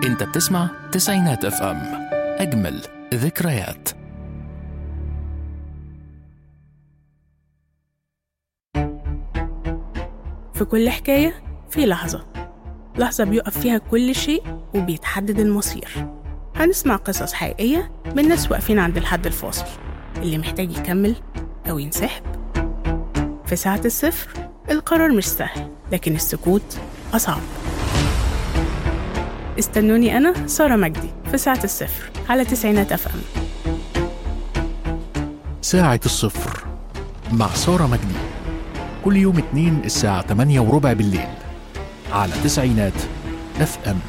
انت بتسمع تسعينات اف ام اجمل ذكريات في كل حكاية في لحظة لحظة بيقف فيها كل شيء وبيتحدد المصير هنسمع قصص حقيقية من ناس واقفين عند الحد الفاصل اللي محتاج يكمل أو ينسحب في ساعة الصفر القرار مش سهل لكن السكوت أصعب استنوني أنا سارة مجدي في ساعة الصفر على تسعينات أف أم ساعة الصفر مع سارة مجدي كل يوم اتنين الساعة 8 وربع بالليل على تسعينات اف ام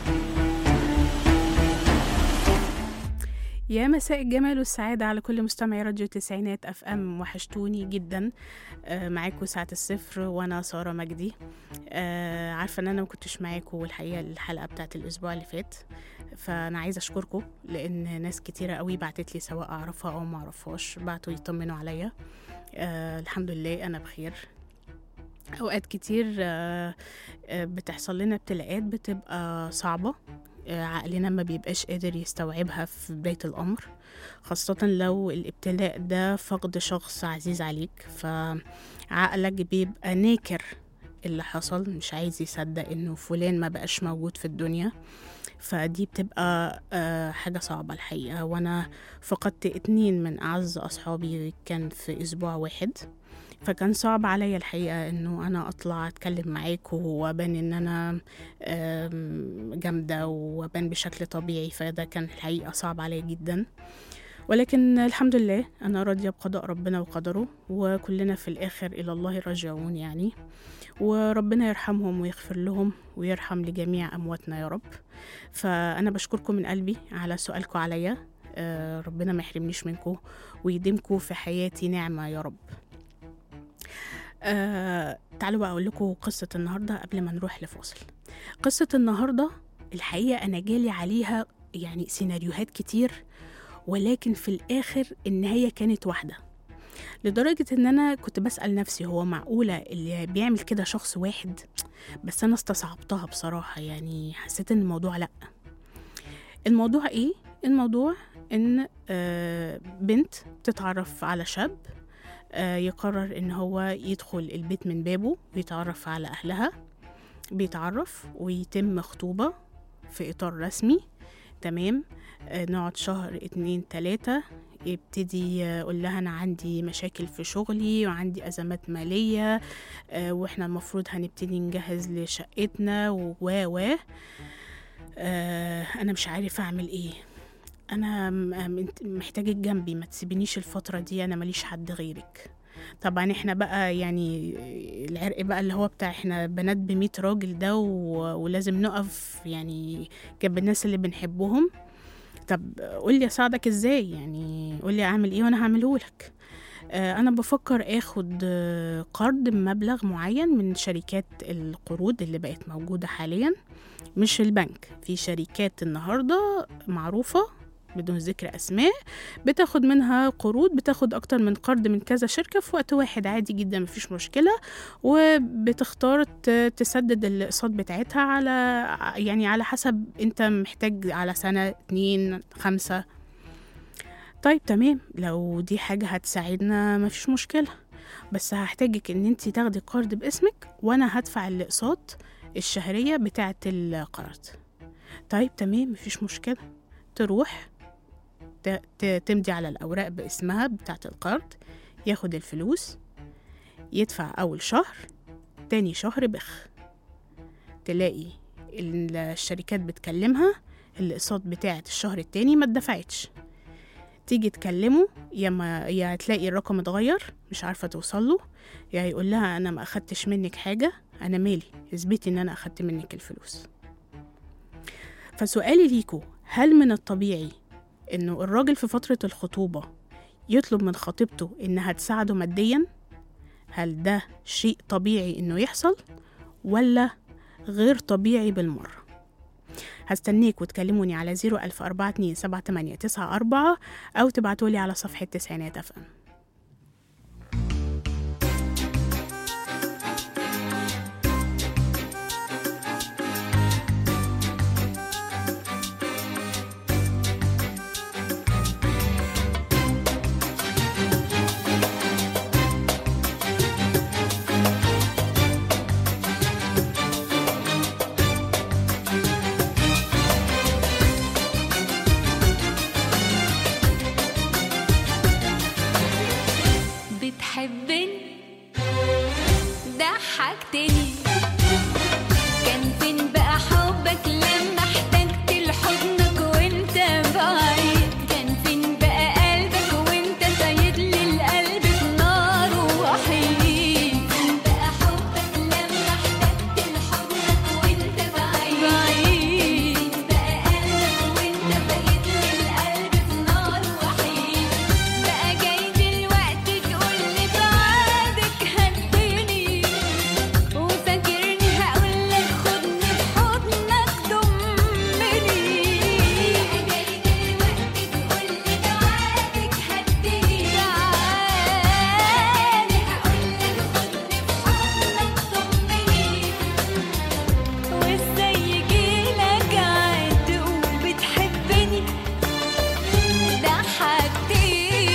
يا مساء الجمال والسعادة على كل مستمعي راديو تسعينات اف ام وحشتوني جدا آه، معاكم ساعة الصفر وانا سارة مجدي آه، عارفة ان انا ما كنتش معاكم الحقيقة الحلقة بتاعت الاسبوع اللي فات فانا عايزة اشكركم لان ناس كتيرة قوي بعتت لي سواء اعرفها او ما اعرفهاش بعتوا يطمنوا عليا آه، الحمد لله انا بخير اوقات كتير آه، آه، بتحصل لنا ابتلاءات بتبقى صعبة آه، عقلنا ما بيبقاش قادر يستوعبها في بداية الأمر خاصة لو الابتلاء ده فقد شخص عزيز عليك فعقلك بيبقى ناكر اللي حصل مش عايز يصدق انه فلان ما بقاش موجود في الدنيا فدي بتبقى آه، حاجة صعبة الحقيقة وانا فقدت اتنين من اعز اصحابي كان في اسبوع واحد فكان صعب عليا الحقيقة انه انا اطلع اتكلم معاكم وابان ان انا آم، جامدة وابان بشكل طبيعي فده كان الحقيقة صعب عليا جدا ولكن الحمد لله انا راضية بقضاء ربنا وقدره وكلنا في الاخر الى الله راجعون يعني وربنا يرحمهم ويغفر لهم ويرحم لجميع امواتنا يا رب فانا بشكركم من قلبي على سؤالكم عليا آه، ربنا ما يحرمنيش منكم ويديمكم في حياتي نعمة يا رب آه، تعالوا بقى اقول لكم قصه النهارده قبل ما نروح لفاصل قصه النهارده الحقيقه انا جالي عليها يعني سيناريوهات كتير ولكن في الاخر النهايه كانت واحده لدرجة إن أنا كنت بسأل نفسي هو معقولة اللي بيعمل كده شخص واحد بس أنا استصعبتها بصراحة يعني حسيت إن الموضوع لأ الموضوع إيه؟ الموضوع إن آه، بنت تتعرف على شاب آه، يقرر ان هو يدخل البيت من بابه ويتعرف على اهلها بيتعرف ويتم خطوبة في اطار رسمي تمام آه، نقعد شهر اتنين تلاتة يبتدي يقول لها انا عندي مشاكل في شغلي وعندي ازمات مالية آه، واحنا المفروض هنبتدي نجهز لشقتنا و و آه، انا مش عارف اعمل ايه انا م- م- محتاجك جنبي ما تسيبنيش الفتره دي انا ماليش حد غيرك طبعا احنا بقى يعني العرق بقى اللي هو بتاع احنا بنات بمية راجل ده و... ولازم نقف يعني جنب الناس اللي بنحبهم طب قولي اساعدك ازاي يعني قولي اعمل ايه وانا هعمله لك آه، انا بفكر اخد آه، قرض بمبلغ معين من شركات القروض اللي بقت موجوده حاليا مش البنك في شركات النهارده معروفه بدون ذكر اسماء بتاخد منها قروض بتاخد اكتر من قرض من كذا شركه في وقت واحد عادي جدا مفيش مشكله وبتختار ت- تسدد الاقساط بتاعتها على يعني على حسب انت محتاج على سنه اتنين خمسه طيب تمام لو دي حاجه هتساعدنا مفيش مشكله بس هحتاجك ان انت تاخدي قرض باسمك وانا هدفع الاقساط الشهريه بتاعه القرض طيب تمام مفيش مشكله تروح ت- ت- تمضي على الأوراق باسمها بتاعة القرض ياخد الفلوس يدفع أول شهر تاني شهر بخ تلاقي ال- الشركات بتكلمها الأقساط بتاعة الشهر التاني ما اتدفعتش تيجي تكلمه يا ما يا تلاقي الرقم اتغير مش عارفة توصله يا يقول لها أنا ما أخدتش منك حاجة أنا مالي اثبتي إن أنا أخدت منك الفلوس فسؤالي ليكو هل من الطبيعي انه الراجل في فترة الخطوبة يطلب من خطيبته انها تساعده ماديا هل ده شيء طبيعي انه يحصل ولا غير طبيعي بالمرة هستنيك وتكلموني على 014278994 أو تبعتولي على صفحة تسعينات أف أم فرحتني كان فين بقى حبك لما احتجت لحضنك وانت بعيد كان فين بقى قلبك وانت سايد لي القلب في نار وحيد فين بقى حبك لما احتجت لحضنك وانت بعيد بعيد فين بقى قلبك وانت سايد لي القلب في نار وحيد بقى جاي دلوقتي تقول لي بعدك هديني وفاكرني هقول لك خدني في حضنك ضمني بقى جاي دلوقتي تقول لي بعدك هديني تعالي هقول لك خدني في حضنك ضمني وازاي يجيلك عاد تقول بتحبني ضحكتني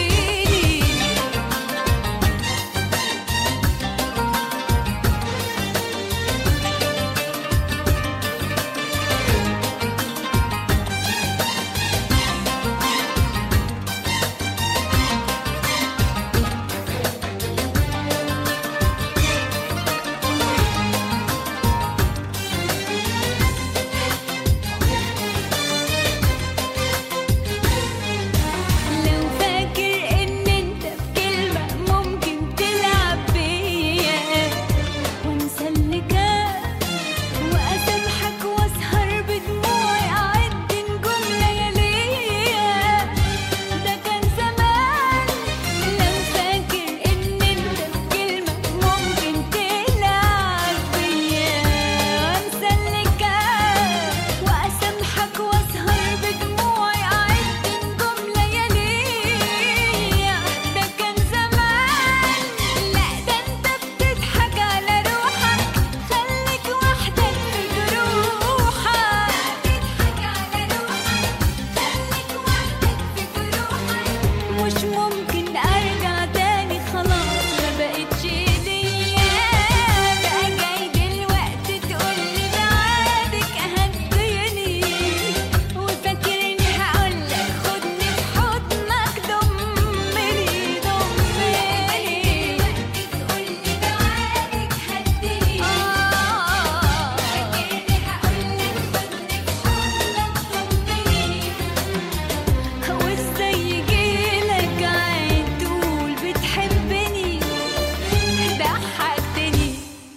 لو فاكر ان انت بكلمة ممكن تلعب بيا وانسى اللي كان واسامحك واسهر بدموعي اعد نجوم لياليا ده كان زمان لو فاكر ان انت بكلمة ممكن تلعب بيا وانسى اللي كان واسامحك واسهر بدموعي اعد نجوم لياليا ده كان زمان لا ده انت بتضحك على روحك خليك وحدك في جروحك بتضحك على روحك خليك وحدك في جروحك مش ممكن ارجع تاني خلاص ما بقتش ليا بقى جاي دلوقتي تقولي بعادك هديني وفاكرني هقولك خدني في حضنك ضمني ضمني تقولي بعادك هديني اه فاكرني هقولك خدني في حضنك ضمني وازاي يجيلك عين تقول بتحبني ضحكتني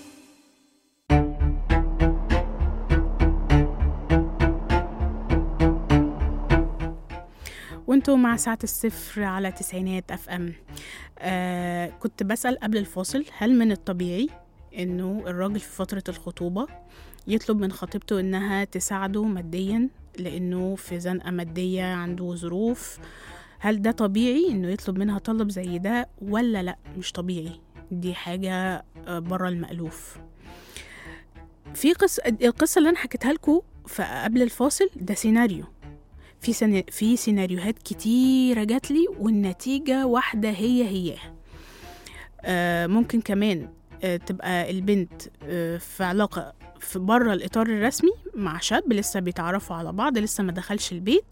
وانتوا مع ساعة الصفر على تسعينات اف ام آه كنت بسأل قبل الفاصل هل من الطبيعي انه الراجل في فترة الخطوبة يطلب من خطيبته انها تساعده ماديا لانه في زنقة مادية عنده ظروف هل ده طبيعي انه يطلب منها طلب زي ده ولا لا مش طبيعي دي حاجة آه، بره المألوف في قصة القصة اللي أنا حكيتها لكم قبل الفاصل ده سيناريو في سن... في سيناريوهات كتيرة جات لي والنتيجة واحدة هي هي آه ممكن كمان آه تبقى البنت آه في علاقة في بره الإطار الرسمي مع شاب لسه بيتعرفوا على بعض لسه ما دخلش البيت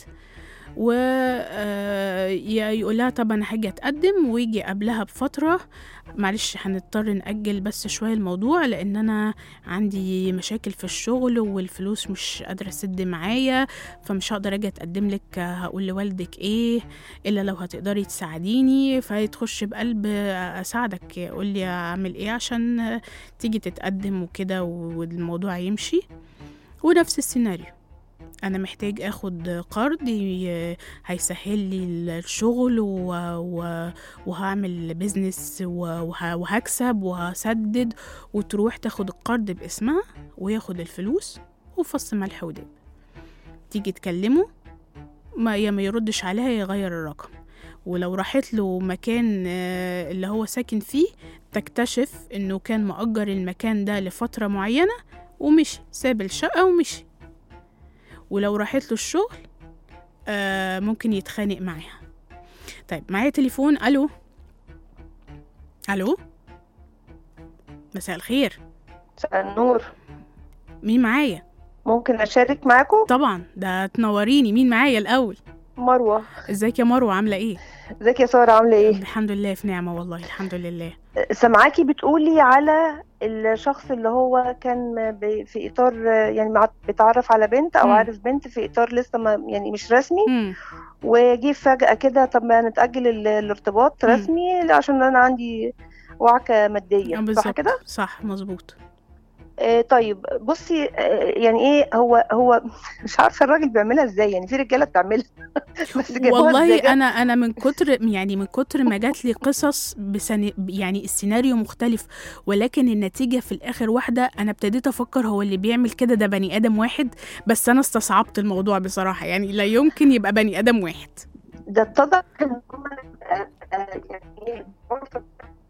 ويقول لها طب انا هاجي اتقدم ويجي قبلها بفتره معلش هنضطر نأجل بس شويه الموضوع لان انا عندي مشاكل في الشغل والفلوس مش قادره اسد معايا فمش هقدر اجي اتقدم لك هقول لوالدك ايه الا لو هتقدري تساعديني فيتخش بقلب اساعدك يقول لي اعمل ايه عشان تيجي تتقدم وكده والموضوع يمشي ونفس السيناريو انا محتاج اخد قرض ي- هيسهل لي الشغل و... و... وهعمل بيزنس و... وه... وهكسب وهسدد وتروح تاخد القرض باسمها وياخد الفلوس وفص ملح ودب تيجي تكلمه ما يا ما يردش عليها يغير الرقم ولو راحت له مكان آه، اللي هو ساكن فيه تكتشف انه كان مأجر المكان ده لفترة معينة ومشي ساب الشقة ومشي ولو راحت له الشغل آه ممكن يتخانق معاها طيب معايا تليفون الو الو مساء الخير مساء النور مين معايا ممكن أشارك معاكم طبعا ده تنوريني مين معايا الاول مروة ازيك يا مروه عامله ايه ازيك يا سارة عاملة ايه الحمد لله في نعمه والله الحمد لله سامعاكي بتقولي على الشخص اللي هو كان ب- في اطار يعني مع- بيتعرف على بنت او مم. عارف بنت في اطار لسه ما يعني مش رسمي مم. وجي فجأة كده طب ما نتأجل ال- الارتباط مم. رسمي عشان انا عندي وعكة مادية صح بالظبط كده؟ صح مظبوط آه طيب بصي آه يعني ايه هو هو مش عارفة الراجل بيعملها ازاي يعني في رجالة بتعملها بس جابوها والله ازاي؟ انا انا من كتر يعني من كتر ما جات لي قصص بسن يعني السيناريو مختلف ولكن النتيجه في الاخر واحده انا ابتديت افكر هو اللي بيعمل كده ده بني ادم واحد بس انا استصعبت الموضوع بصراحه يعني لا يمكن يبقى بني ادم واحد ده اتضح ان هم آه، آه، يعني ايه عرف-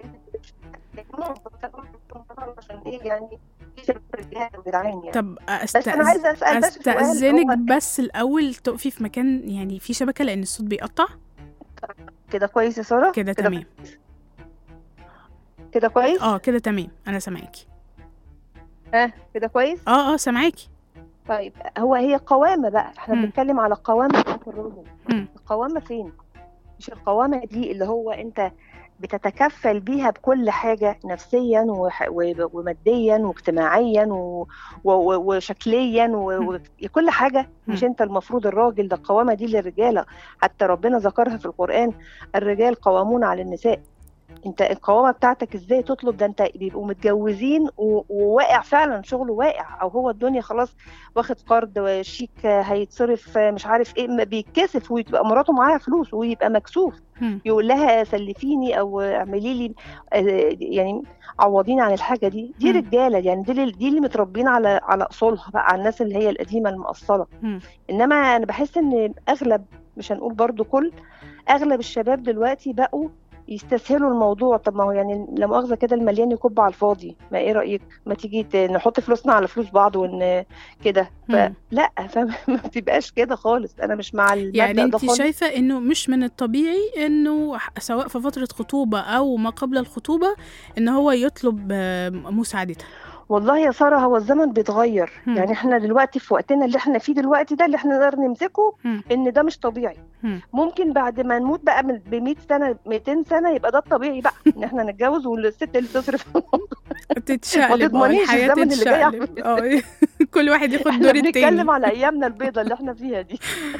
عشان ايه يعني في شباب رجاله يا جدعان يعني طب بس انا أستأذ... عايزه اسال بس سؤال استاذنك هو بس الاول تقفي في مكان يعني في شبكه لان الصوت بيقطع كده كويس يا ساره كده تمام كده كويس اه كده تمام انا سامعاكي ها كده كويس اه اه سامعاكي طيب هو هي قوامه بقى احنا مم. مم. بنتكلم على قوامه بتاعت الراجل القوامه فين مش القوامه دي اللي هو انت بتتكفل بيها بكل حاجه نفسيا وح- و- وماديا واجتماعيا و- و- و- وشكليا و- وكل حاجه مش مم. انت المفروض الراجل ده القوامه دي للرجاله حتى ربنا ذكرها في القران الرجال قوامون على النساء انت القوامه بتاعتك ازاي تطلب ده انت بيبقوا متجوزين و- وواقع فعلا شغله واقع او هو الدنيا خلاص واخد قرض وشيك هيتصرف مش عارف ايه ما بيتكسف ويبقى مراته معاها فلوس ويبقى مكسوف مم. يقول لها سلفيني او اعملي لي آه، يعني عوضيني عن الحاجه دي دي مم. رجاله يعني دي اللي- دي اللي متربيين على على اصولها بقى على الناس اللي هي القديمه المقصله مم. انما انا بحس ان اغلب مش هنقول برضو كل اغلب الشباب دلوقتي بقوا يستسهلوا الموضوع طب ما هو يعني لا مؤاخذه كده المليان يكب على الفاضي ما ايه رايك ما تيجي ت- نحط فلوسنا على فلوس بعض ون كده مم. فلا فما بتبقاش كده خالص انا مش مع المبدا يعني ده انت خالص شايفه انه مش من الطبيعي انه ح- سواء في فتره خطوبه او ما قبل الخطوبه ان هو يطلب آه، مساعدتها والله يا ساره هو الزمن بيتغير مم. يعني احنا دلوقتي في وقتنا اللي احنا فيه دلوقتي ده اللي احنا نقدر نمسكه مم. ان ده مش طبيعي مم. ممكن بعد ما نموت بقى ب 100 سنه 200 سنه يبقى ده الطبيعي بقى ان احنا نتجوز والست اللي تصرف تتشقلب اه تضمنيش الحياه الزمن اللي جاي تتشقلب اه كل واحد ياخد احنا دور بنتكلم التاني على ايامنا البيضة اللي احنا فيها دي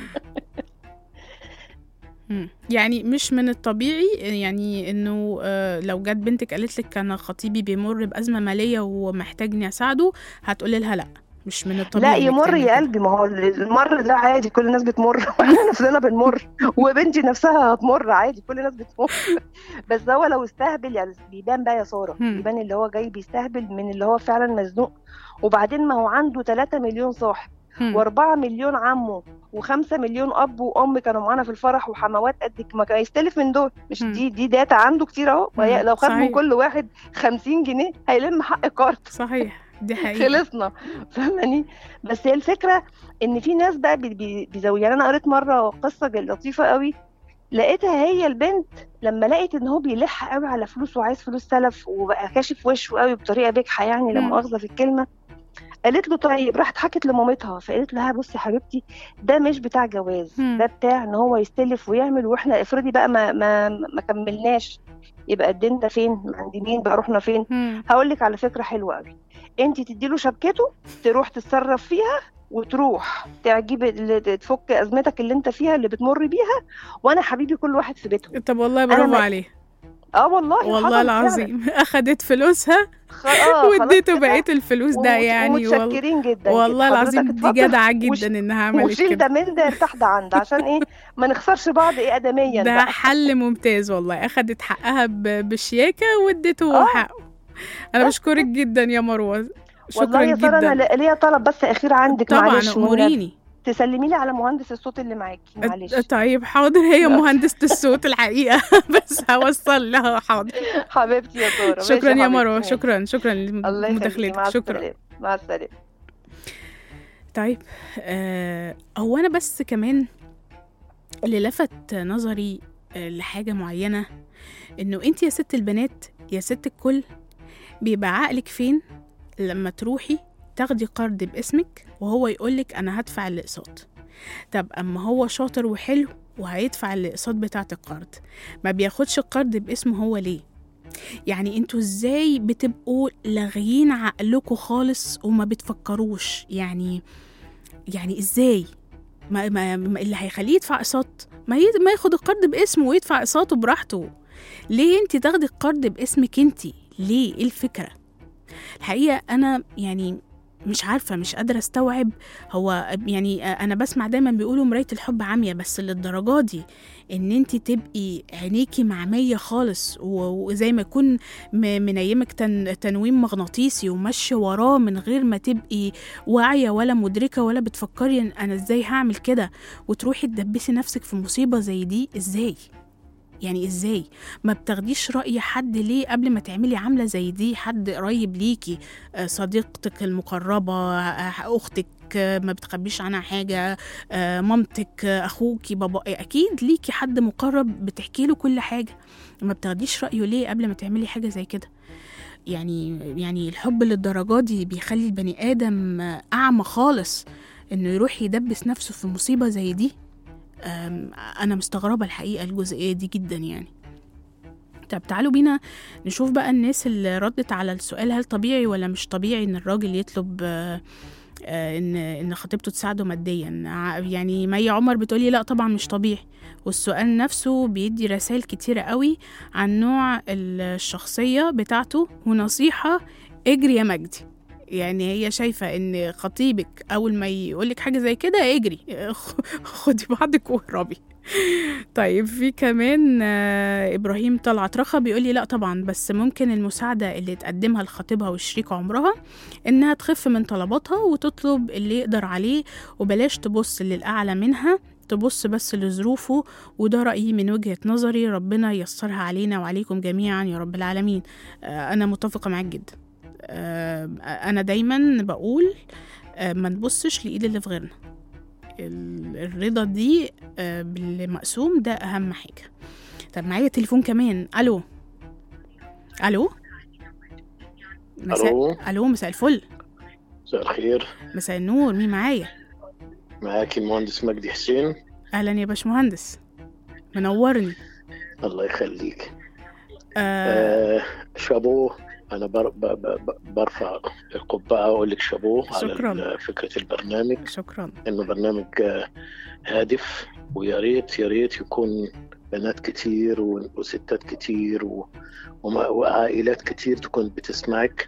مم. يعني مش من الطبيعي يعني انه آه، لو جت بنتك قالت لك انا خطيبي بيمر بازمه ماليه ومحتاجني اساعده هتقولي لها لا مش من لا الطبيعي إنك يمر تعملي يا كده. قلبي ما هو المر ده عادي كل الناس بتمر واحنا نفسنا بنمر وبنتي نفسها هتمر عادي كل الناس بتمر بس هو لو استهبل يعني بيبان بقى يا ساره مم. بيبان اللي هو جاي بيستهبل من اللي هو فعلا مزنوق وبعدين ما هو عنده 3 مليون صاحب مم. و4 مليون عمه و5 مليون اب وام كانوا معانا في الفرح وحموات قد ما كان يستلف من دول مش مم. دي دي داتا عنده كتير اهو وهي- مم. لو خد من صحيح. كل واحد 50 جنيه هيلم حق كارت صحيح دي حقيقه خلصنا فاهماني بس هي الفكره ان في ناس بقى بي- بي- بيزوج يعني انا قريت مره قصه جل- لطيفه قوي لقيتها هي البنت لما لقيت ان هو بيلح قوي على فلوس وعايز فلوس سلف وبقى كاشف وشه قوي بطريقه بجحه يعني لا مم. مؤاخذه في الكلمه قالت له طيب راحت حكت لمامتها فقالت لها بصي يا حبيبتي ده مش بتاع جواز مم. ده بتاع ان هو يستلف ويعمل واحنا افرضي بقى ما ما ما كملناش يبقى الدين ده فين عند مين بقى رحنا فين مم. هقول لك على فكره حلوه قوي انت تدي له شبكته تروح تتصرف فيها وتروح تعجب ال- تفك ازمتك اللي انت فيها اللي بتمر بيها وانا حبيبي كل واحد في بيته طب والله برافو ما- عليه اه والله والله حصلت فعلا. العظيم اخدت فلوسها خ- آه، خلاص واديته كده. بقيه الفلوس ده ومت- يعني والله ومتشكرين جدا والله كده. العظيم حضرتك دي اتفضل جدعه وش- جدا انها عملت وشيل كده ده من ده ارتاح ده عند عشان ايه ما نخسرش بعض ايه ادميا ده بقى حل ممتاز والله اخدت حقها ب- بشياكه واديته آه. حقه انا بس بشكرك جدا يا مروه والله شكرا يا ساره انا جدا ل- ليا طلب بس اخير عندك طبعا معلش والنبي. اموريني تسلمي لي على مهندس الصوت اللي معاكي معلش طيب حاضر هي لا. مهندسة الصوت الحقيقة بس هوصل لها حاضر حبيبتي يا ساره ماشي شكرا يا حبيبتي، مروة ماشي. شكرا شكرا الله يخليكي لمداخلتك مع شكرا السلامه مع السلامه طيب آه هو انا بس كمان اللي لفت نظري آه لحاجة معينة انه انت يا ست البنات يا ست الكل بيبقى عقلك فين لما تروحي تاخدي قرض باسمك وهو يقولك انا هدفع الاقساط طب اما هو شاطر وحلو وهيدفع الاقساط بتاعة القرض ما بياخدش القرض باسمه هو ليه يعني انتوا ازاي بتبقوا لاغيين عقلكم خالص وما بتفكروش يعني يعني ازاي ما, ما, ما اللي هيخليه يدفع اقساط ما, ي- ما ياخد القرض باسمه ويدفع اقساطه براحته ليه انت تاخدي القرض باسمك انت ليه ايه الفكره الحقيقه انا يعني مش عارفة مش قادرة استوعب هو يعني أنا بسمع دايما بيقولوا مراية الحب عامية بس للدرجة دي إن أنت تبقي عينيكي معمية خالص و- وزي ما يكون م- منيمك تن تنويم مغناطيسي وماشية وراه من غير ما تبقي واعية ولا مدركة ولا بتفكري إن أنا إزاي هعمل كده وتروحي تدبسي نفسك في مصيبة زي دي إزاي يعني ازاي ما بتاخديش رأي حد ليه قبل ما تعملي عاملة زي دي حد قريب ليكي آه، صديقتك المقربة آه، أختك آه، ما بتخبيش عنها حاجة آه، مامتك آه، أخوكي بابا أكيد ليكي حد مقرب بتحكي له كل حاجة ما بتاخديش رأيه ليه قبل ما تعملي حاجة زي كده يعني يعني الحب للدرجة دي بيخلي البني آدم آه، أعمى خالص إنه يروح يدبس نفسه في مصيبة زي دي أم، أنا مستغربة الحقيقة الجزئية دي جدا يعني طب تعالوا بينا نشوف بقى الناس اللي ردت على السؤال هل طبيعي ولا مش طبيعي ان الراجل يطلب آه، آه، ان ان خطيبته تساعده ماديا ع- يعني مي عمر بتقولي لا طبعا مش طبيعي والسؤال نفسه بيدي رسائل كتيرة قوي عن نوع الشخصية بتاعته ونصيحة اجري يا مجدي يعني هي شايفة ان خطيبك اول ما يقولك حاجة زي كده اجري خدي بعضك واهربي طيب في كمان آه، ابراهيم طلعت رخا بيقول لي لا طبعا بس ممكن المساعده اللي تقدمها لخطيبها وشريك عمرها انها تخف من طلباتها وتطلب اللي يقدر عليه وبلاش تبص للاعلى منها تبص بس لظروفه وده رأيي من وجهة نظري ربنا ييسرها علينا وعليكم جميعا يا رب العالمين آه، أنا متفقة معاك جدا آه، أنا دايما بقول آه، ما نبصش لإيد اللي في غيرنا ال- الرضا دي آه، باللي مقسوم ده اهم حاجه طب معايا تليفون كمان الو الو مساء الو الو مساء الفل مساء الخير مساء النور مين معايا معاكي المهندس مجدي حسين اهلا يا باشمهندس منورني الله يخليك آه آه شابوه انا بر ب ب ب برفع القبعه واقول لك شابوه شكراً. على ال- فكره البرنامج شكرا انه برنامج آه، هادف ويا ريت يا ريت يكون بنات كتير و- وستات كتير و- وما- وعائلات كتير تكون بتسمعك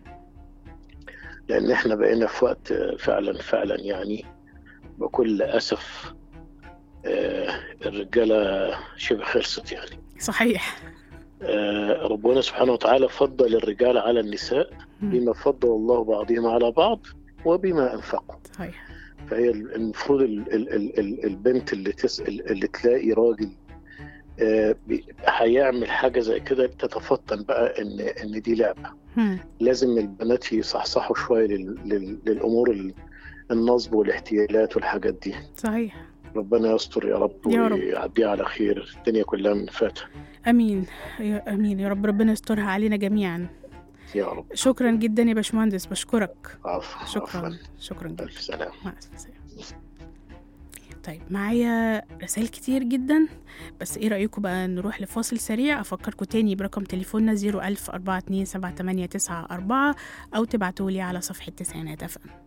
لان احنا بقينا في وقت آه، فعلا فعلا يعني بكل اسف آه، الرجاله شبه خلصت يعني صحيح آه، ربنا سبحانه وتعالى فضل الرجال على النساء مم. بما فضل الله بعضهم على بعض وبما انفقوا صحيح فهي المفروض ال- ال- ال- ال- البنت اللي تسأل اللي تلاقي راجل آه، بي- هيعمل حاجه زي كده تتفطن بقى ان ان دي لعبه مم. لازم البنات يصحصحوا شويه لل- لل- للامور ال- النصب والاحتيالات والحاجات دي صحيح ربنا يستر يا رب يا رب. ويعديها على خير الدنيا كلها من فاتها امين يا امين يا رب ربنا يسترها علينا جميعا يا رب شكرا جدا يا باشمهندس بشكرك عفوا شكرا عفواً. شكرا جدا الف سلامه مع السلامة طيب معايا رسائل كتير جدا بس ايه رأيكم بقى نروح لفاصل سريع افكركم تاني برقم تليفوننا 01000 427 او تبعتولي على صفحة تسعينات اف ام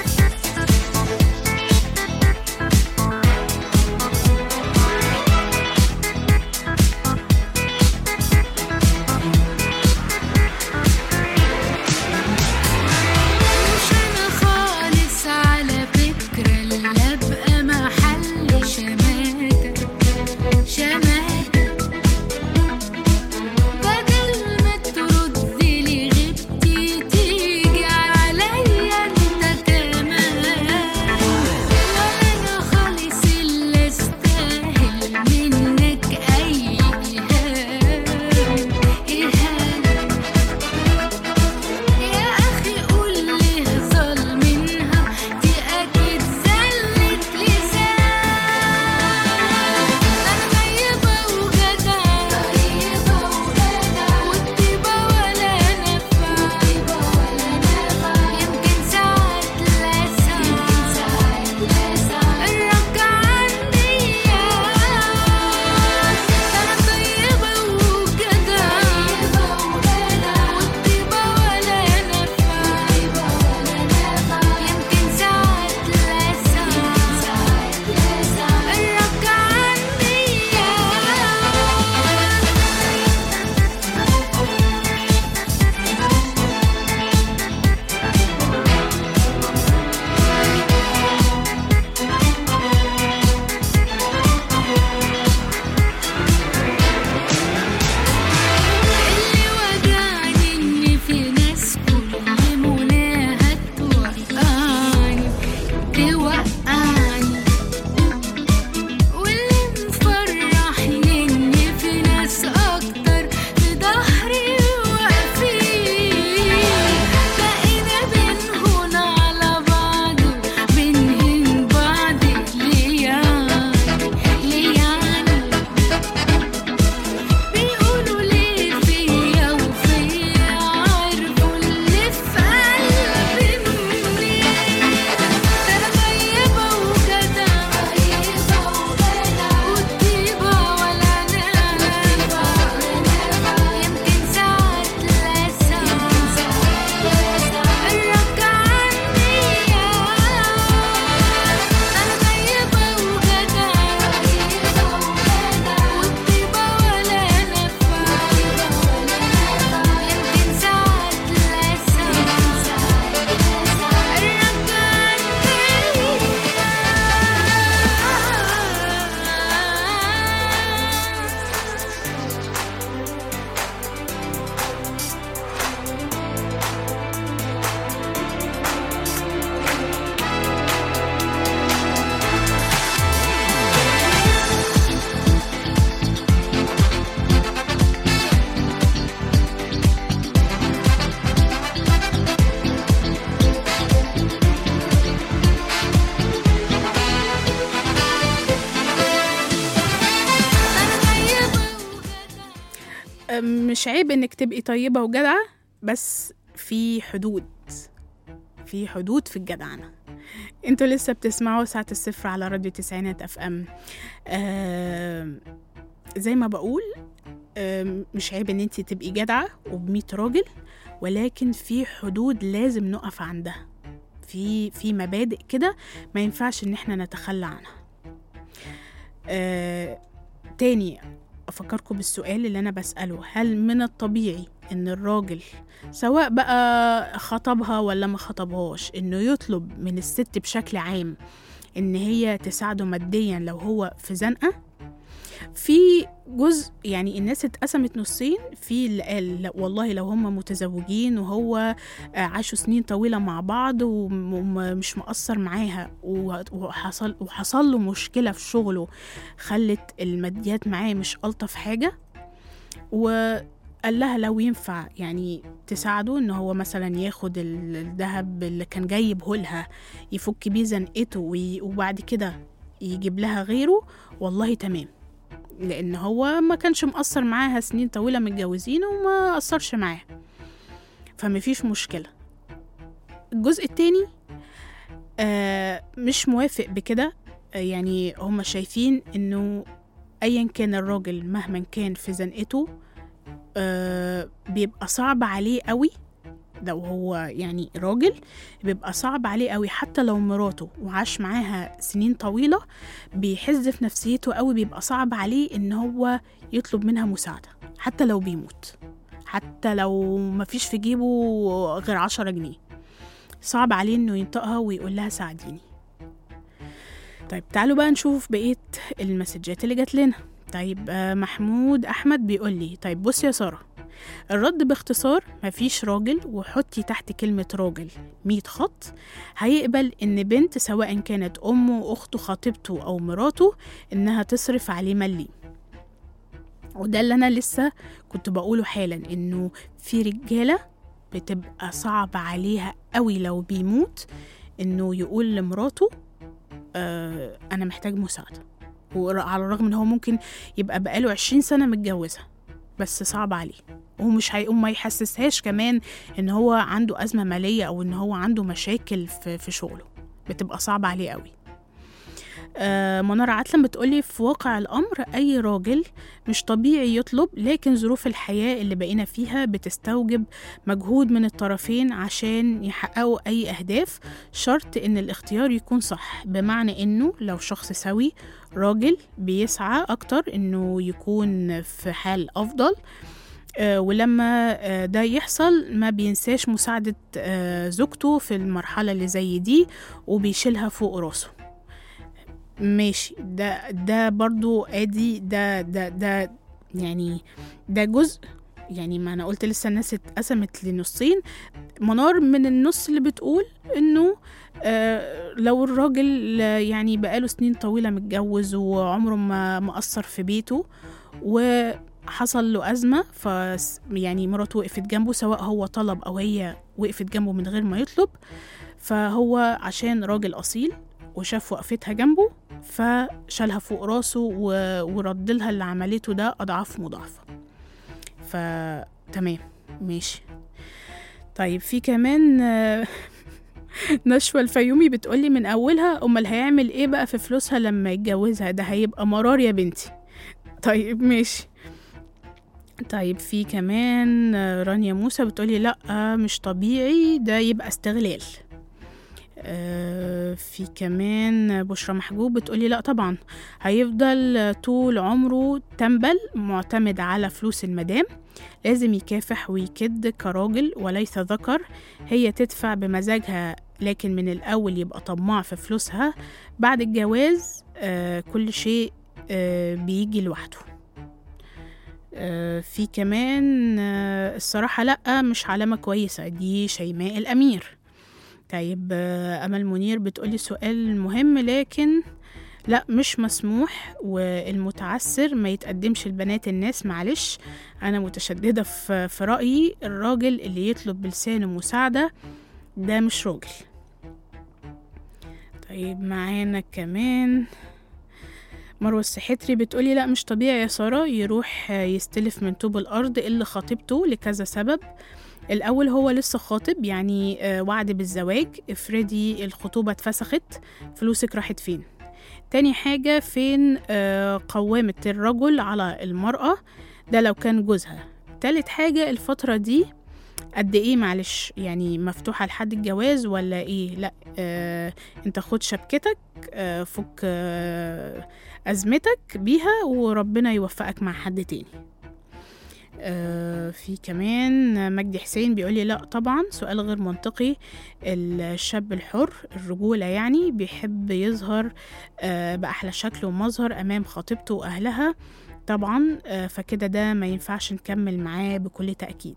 Thank مش عيب انك تبقي طيبة وجدعة بس في حدود في حدود في الجدعنة انتوا لسه بتسمعوا ساعة الصفر على راديو تسعينات اف ام آه زي ما بقول آه مش عيب ان انت تبقي جدعة وبمية راجل ولكن في حدود لازم نقف عندها في في مبادئ كده ما ينفعش ان احنا نتخلى عنها آه تاني افكركم بالسؤال اللي انا بساله هل من الطبيعي ان الراجل سواء بقى خطبها ولا ما خطبهاش انه يطلب من الست بشكل عام ان هي تساعده ماديا لو هو في زنقه في جزء يعني الناس اتقسمت نصين في اللي قال لا والله لو هم متزوجين وهو آه، عاشوا سنين طويلة مع بعض وم- ومش مقصر معاها و- وحصل وحصل له مشكلة في شغله خلت الماديات معاه مش ألطف حاجة وقال لها لو ينفع يعني تساعده ان هو مثلا ياخد ال- الذهب اللي كان جايبه لها يفك بيه زنقته وي- وبعد كده يجيب لها غيره والله تمام لان هو ما كانش مقصر معاها سنين طويله متجوزين وما قصرش معاها فمفيش مشكله الجزء التاني آه مش موافق بكده آه يعني هما شايفين انه ايا كان الراجل مهما كان في زنقته آه بيبقى صعب عليه قوي لو هو يعني راجل بيبقى صعب عليه قوي حتى لو مراته وعاش معاها سنين طويلة بيحز في نفسيته قوي بيبقى صعب عليه ان هو يطلب منها مساعدة حتى لو بيموت حتى لو مفيش في جيبه غير عشرة جنيه صعب عليه انه ينطقها ويقول لها ساعديني طيب تعالوا بقى نشوف بقية المسجات اللي جات لنا طيب آه، محمود احمد بيقول لي طيب بص يا ساره الرد باختصار مفيش راجل وحطي تحت كلمة راجل مية خط هيقبل إن بنت سواء كانت أمه أخته خطيبته أو مراته إنها تصرف عليه ملي وده اللي أنا لسه كنت بقوله حالا إنه في رجالة بتبقى صعب عليها قوي لو بيموت إنه يقول لمراته آه أنا محتاج مساعدة وعلى الرغم إن هو ممكن يبقى بقاله عشرين سنة متجوزها بس صعب عليه ومش هي... وما يحسسهاش كمان ان هو عنده ازمه ماليه او ان هو عنده مشاكل في, في شغله بتبقى صعبه عليه قوي آه منار عتلم بتقولي في واقع الأمر أي راجل مش طبيعي يطلب لكن ظروف الحياة اللي بقينا فيها بتستوجب مجهود من الطرفين عشان يحققوا أي أهداف شرط إن الاختيار يكون صح بمعنى إنه لو شخص سوي راجل بيسعى أكتر إنه يكون في حال أفضل آه، ولما آه، ده يحصل ما بينساش مساعدة آه، زوجته في المرحلة اللي زي دي وبيشيلها فوق راسه ماشي ده ده برضو ادي ده ده ده يعني ده جزء يعني ما انا قلت لسه الناس اتقسمت لنصين منار من النص اللي بتقول انه آه لو الراجل آه، يعني بقاله سنين طويلة متجوز وعمره ما مقصر في بيته وحصل له أزمة ف يعني مراته وقفت جنبه سواء هو طلب أو هي وقفت جنبه من غير ما يطلب فهو عشان راجل أصيل وشاف وقفتها جنبه فشالها فوق راسه و- ورد لها اللي عملته ده أضعاف مضاعفة فتمام ماشي طيب في كمان آه، نشوى الفيومي بتقولي من أولها أمال هيعمل إيه بقى في فلوسها لما يتجوزها ده هيبقى مرار يا بنتي طيب ماشي طيب في كمان آه، رانيا موسى بتقولي لأ مش طبيعي ده يبقى استغلال آه، في كمان بشرى محجوب بتقولي لا طبعا هيفضل طول عمره تنبل معتمد على فلوس المدام لازم يكافح ويكد كراجل وليس ذكر هي تدفع بمزاجها لكن من الأول يبقى طماع في فلوسها بعد الجواز آه كل شيء آه بيجي لوحده آه في كمان آه الصراحة لأ مش علامة كويسة دي شيماء الأمير طيب آه، أمل منير بتقولي سؤال مهم لكن لا مش مسموح والمتعسر ما يتقدمش لبنات الناس معلش أنا متشددة في, في رأيي الراجل اللي يطلب بلسانه مساعدة ده مش راجل طيب معانا كمان مروة السحتري بتقولي لا مش طبيعي يا سارة يروح آه، يستلف من طوب الأرض اللي خطيبته لكذا سبب الأول هو لسه خاطب يعني آه، وعد بالزواج افرضي الخطوبة اتفسخت فلوسك راحت فين تاني حاجة فين آه، قوامة الرجل على المرأة ده لو كان جوزها تالت حاجة الفترة دي قد ايه معلش يعني مفتوحة لحد الجواز ولا ايه لا آه انت خد شبكتك آه فك آه ازمتك بيها وربنا يوفقك مع حد تاني آه في كمان مجدي حسين بيقولي لا طبعا سؤال غير منطقي الشاب الحر الرجولة يعني بيحب يظهر آه بأحلى شكل ومظهر أمام خطيبته وأهلها طبعا آه فكده ده ما ينفعش نكمل معاه بكل تأكيد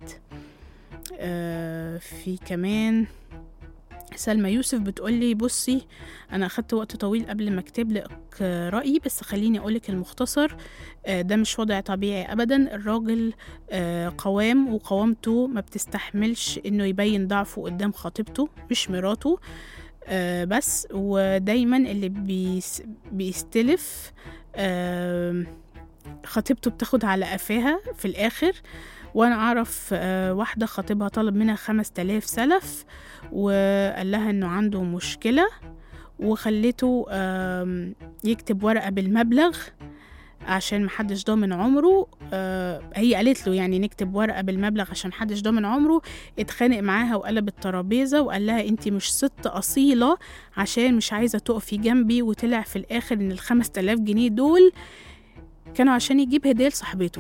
آه في كمان سلمى يوسف بتقولي بصي انا اخدت وقت طويل قبل ما اكتب لك آه، رايي بس خليني اقولك المختصر آه، ده مش وضع طبيعي ابدا الراجل آه، قوام وقوامته ما بتستحملش انه يبين ضعفه قدام خطيبته مش مراته آه، بس ودايما اللي بيس بيستلف آم، خطيبته بتاخد على قفاها في الاخر وانا اعرف آه، واحده خطيبها طلب منها خمس تلاف سلف وقال لها انه عنده مشكله وخليته آم، يكتب ورقه بالمبلغ عشان محدش ضامن عمره آه هي قالت له يعني نكتب ورقه بالمبلغ عشان محدش ضامن عمره اتخانق معاها وقلب الترابيزه وقال لها انتي مش ست اصيله عشان مش عايزه تقفي جنبي وطلع في الاخر ان الخمس تلاف جنيه دول كانوا عشان يجيب هديه لصاحبته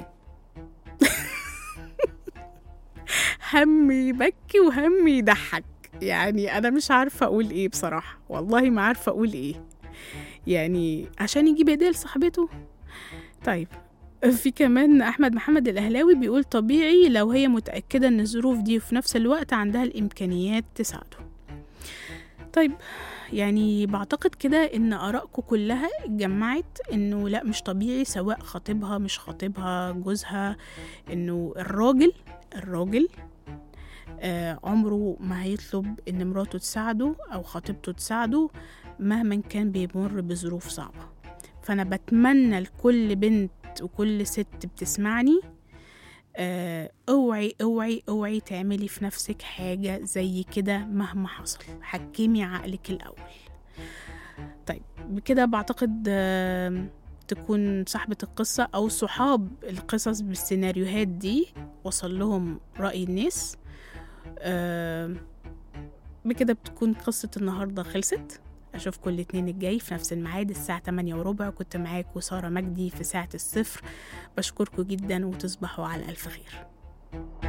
هم يبكي وهم يضحك يعني انا مش عارفه اقول ايه بصراحه والله ما عارفه اقول ايه يعني عشان يجيب هديه لصاحبته طيب في كمان احمد محمد الاهلاوي بيقول طبيعي لو هي متاكده ان الظروف دي وفي نفس الوقت عندها الامكانيات تساعده طيب يعني بعتقد كده ان ارائكم كلها اتجمعت انه لا مش طبيعي سواء خطيبها مش خطيبها جوزها انه الراجل الراجل آه عمره ما هيطلب ان مراته تساعده او خطيبته تساعده مهما كان بيمر بظروف صعبة فانا بتمنى لكل بنت وكل ست بتسمعني آه، اوعي اوعي اوعي تعملي في نفسك حاجة زي كده مهما حصل حكمي عقلك الأول طيب بكده بعتقد آه، تكون صاحبة القصة أو صحاب القصص بالسيناريوهات دي وصل لهم رأي الناس آه، بكده بتكون قصة النهاردة خلصت أشوفكم الاتنين الجاي في نفس الميعاد الساعة 8 وربع كنت معاكم سارة مجدي في ساعة الصفر بشكركم جدا وتصبحوا على ألف خير